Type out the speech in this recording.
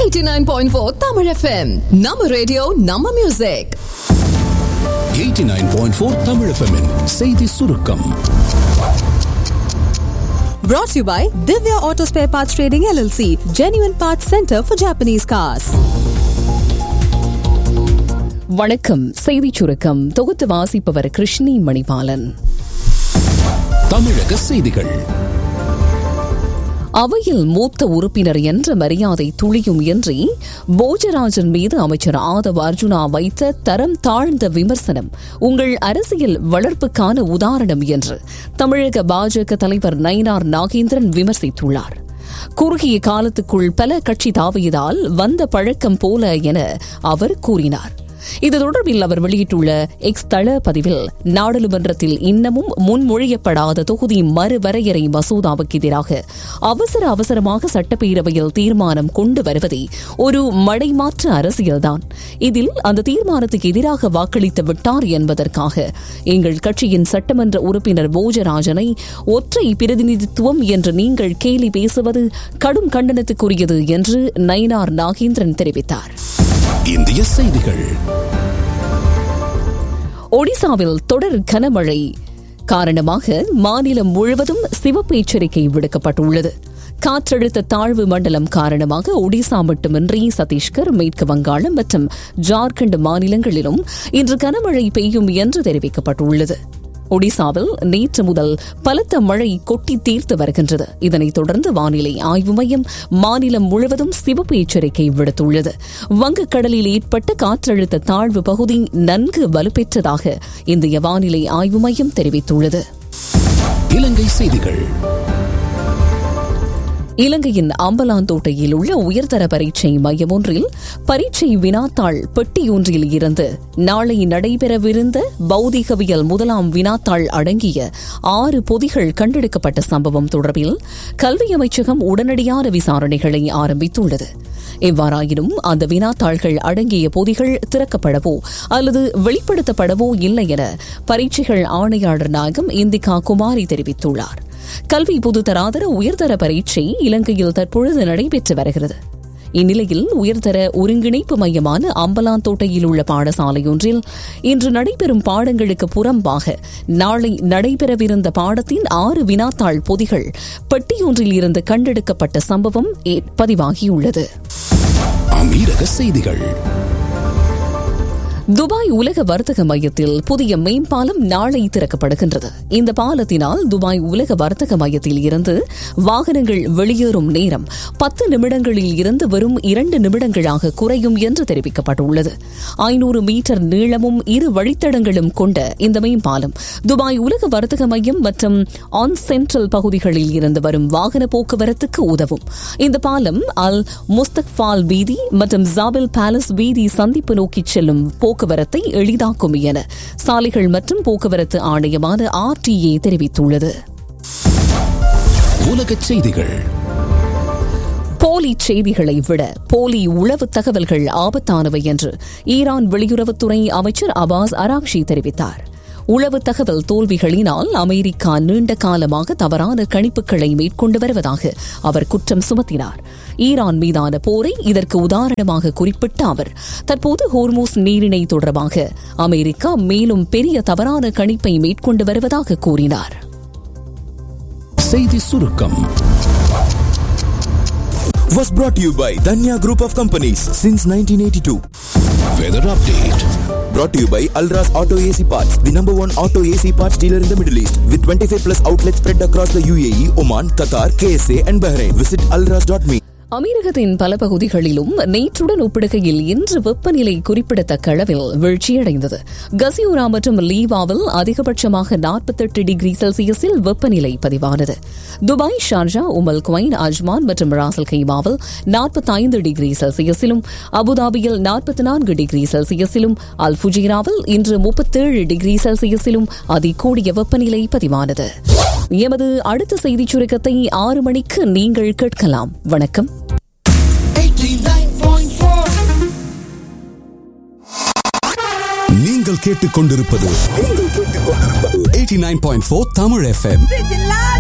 89.4 Tamil FM. நம்ம radio நம்ம music 89.4 Tamil FM இன் செய்தி சுருக்கம் Brought to you by Divya Auto Spare Parts Trading LLC, Genuine Parts Center for Japanese Cars. வணக்கம் செய்திச் சுருக்கம் தொகுத்து வாசிப்பவர் கிருஷ்ணி மணிபாலன் தமிழக செய்திகள் அவையில் மூத்த உறுப்பினர் என்ற மரியாதை துளியும் இன்றி போஜராஜன் மீது அமைச்சர் ஆதவ் அர்ஜுனா வைத்த தரம் தாழ்ந்த விமர்சனம் உங்கள் அரசியல் வளர்ப்புக்கான உதாரணம் என்று தமிழக பாஜக தலைவர் நயினார் நாகேந்திரன் விமர்சித்துள்ளார் குறுகிய காலத்துக்குள் பல கட்சி தாவியதால் வந்த பழக்கம் போல என அவர் கூறினார் இது தொடர்பில் அவர் வெளியிட்டுள்ள எக்ஸ் தள பதிவில் நாடாளுமன்றத்தில் இன்னமும் முன்மொழியப்படாத தொகுதி மறுவரையறை மசோதாவுக்கு எதிராக அவசர அவசரமாக சட்டப்பேரவையில் தீர்மானம் கொண்டு வருவதே ஒரு மடைமாற்ற அரசியல்தான் இதில் அந்த தீர்மானத்துக்கு எதிராக வாக்களித்து விட்டார் என்பதற்காக எங்கள் கட்சியின் சட்டமன்ற உறுப்பினர் போஜராஜனை ஒற்றை பிரதிநிதித்துவம் என்று நீங்கள் கேலி பேசுவது கடும் கண்டனத்துக்குரியது என்று நயினார் நாகேந்திரன் தெரிவித்தார் இந்திய செய்திகள் ஒடிசாவில் தொடர் கனமழை காரணமாக மாநிலம் முழுவதும் சிவப்பு எச்சரிக்கை விடுக்கப்பட்டுள்ளது காற்றழுத்த தாழ்வு மண்டலம் காரணமாக ஒடிசா மட்டுமின்றி சத்தீஸ்கர் மேற்கு வங்காளம் மற்றும் ஜார்க்கண்ட் மாநிலங்களிலும் இன்று கனமழை பெய்யும் என்று தெரிவிக்கப்பட்டுள்ளது ஒடிசாவில் நேற்று முதல் பலத்த மழை கொட்டி தீர்த்து வருகின்றது இதனைத் தொடர்ந்து வானிலை ஆய்வு மையம் மாநிலம் முழுவதும் சிவப்பு எச்சரிக்கை விடுத்துள்ளது வங்கக்கடலில் ஏற்பட்ட காற்றழுத்த தாழ்வு பகுதி நன்கு வலுப்பெற்றதாக இந்திய வானிலை ஆய்வு மையம் தெரிவித்துள்ளது இலங்கை செய்திகள் இலங்கையின் அம்பலாந்தோட்டையில் உள்ள உயர்தர பரீட்சை மையம் ஒன்றில் பரீட்சை வினாத்தாள் பெட்டியொன்றில் இருந்து நாளை நடைபெறவிருந்த பௌதிகவியல் முதலாம் வினாத்தாள் அடங்கிய ஆறு பொதிகள் கண்டெடுக்கப்பட்ட சம்பவம் தொடர்பில் கல்வி அமைச்சகம் உடனடியான விசாரணைகளை ஆரம்பித்துள்ளது எவ்வாறாயினும் அந்த வினாத்தாள்கள் அடங்கிய பொதிகள் திறக்கப்படவோ அல்லது வெளிப்படுத்தப்படவோ இல்லை என பரீட்சைகள் ஆணையாளர் நாயகம் இந்திகா குமாரி தெரிவித்துள்ளார் கல்வி பொதுத்தராதர உயர்தர பரீட்சை இலங்கையில் தற்பொழுது நடைபெற்று வருகிறது இந்நிலையில் உயர்தர ஒருங்கிணைப்பு மையமான அம்பலாந்தோட்டையில் உள்ள பாடசாலையொன்றில் இன்று நடைபெறும் பாடங்களுக்கு புறம்பாக நாளை நடைபெறவிருந்த பாடத்தின் ஆறு வினாத்தாள் பொதிகள் பெட்டியொன்றில் இருந்து கண்டெடுக்கப்பட்ட சம்பவம் பதிவாகியுள்ளது அமீரக செய்திகள் துபாய் உலக வர்த்தக மையத்தில் புதிய மேம்பாலம் நாளை திறக்கப்படுகின்றது இந்த பாலத்தினால் துபாய் உலக வர்த்தக மையத்தில் இருந்து வாகனங்கள் வெளியேறும் நேரம் பத்து நிமிடங்களில் இருந்து வெறும் இரண்டு நிமிடங்களாக குறையும் என்று தெரிவிக்கப்பட்டுள்ளது ஐநூறு மீட்டர் நீளமும் இரு வழித்தடங்களும் கொண்ட இந்த மேம்பாலம் துபாய் உலக வர்த்தக மையம் மற்றும் ஆன் சென்ட்ரல் பகுதிகளில் இருந்து வரும் வாகன போக்குவரத்துக்கு உதவும் இந்த பாலம் அல் முஸ்தக்பால் பீதி மற்றும் ஜாபில் பேலஸ் பீதி சந்திப்பு நோக்கி செல்லும் போக்குவரத்தை எளிதாக்கும் என சாலைகள் மற்றும் போக்குவரத்து ஆணையமான ஆர்டிஏ தெரிவித்துள்ளது உலகச் செய்திகள் போலி செய்திகளை விட போலி உளவு தகவல்கள் ஆபத்தானவை என்று ஈரான் வெளியுறவுத்துறை அமைச்சர் அபாஸ் அராக்ஷி தெரிவித்தார் உளவு தகவல் தோல்விகளினால் அமெரிக்கா நீண்ட காலமாக தவறான கணிப்புகளை மேற்கொண்டு வருவதாக அவர் குற்றம் சுமத்தினார் ஈரான் மீதான போரை இதற்கு உதாரணமாக குறிப்பிட்ட அவர் தற்போது ஹோர்மோஸ் நீரிணை தொடர்பாக அமெரிக்கா மேலும் பெரிய தவறான கணிப்பை மேற்கொண்டு வருவதாக கூறினார் செய்தி சுருக்கம் was brought to you by Danya Group of Companies since 1982. Weather update Brought to you by Alras Auto AC Parts, the number one auto AC parts dealer in the Middle East, with 25 plus outlets spread across the UAE, Oman, Qatar, KSA, and Bahrain. Visit alras.me. அமீரகத்தின் பல பகுதிகளிலும் நேற்றுடன் ஒப்பிடுகையில் இன்று வெப்பநிலை குறிப்பிடத்தக்க அளவில் வீழ்ச்சியடைந்தது கசியூரா மற்றும் லீவாவில் அதிகபட்சமாக நாற்பத்தெட்டு டிகிரி செல்சியஸில் வெப்பநிலை பதிவானது Dubai Sharjah Umm al Quwain Ajman மற்றும் ராசல் கைமாவில் நாற்பத்தைந்து டிகிரி செல்சியஸிலும் அபுதாபியில் நாற்பத்தி நான்கு டிகிரி செல்சியஸிலும் அல் ஃபுஜீராவில் இன்று முப்பத்தேழு டிகிரி செல்சியஸிலும் அதிகூடிய வெப்பநிலை பதிவானது எமது அடுத்த செய்திச் சுருக்கத்தை ஆறு மணிக்கு நீங்கள் கேட்கலாம் வணக்கம் நீங்கள் கேட்டுக்கொண்டிருப்பது 89.4 தமிழ் FM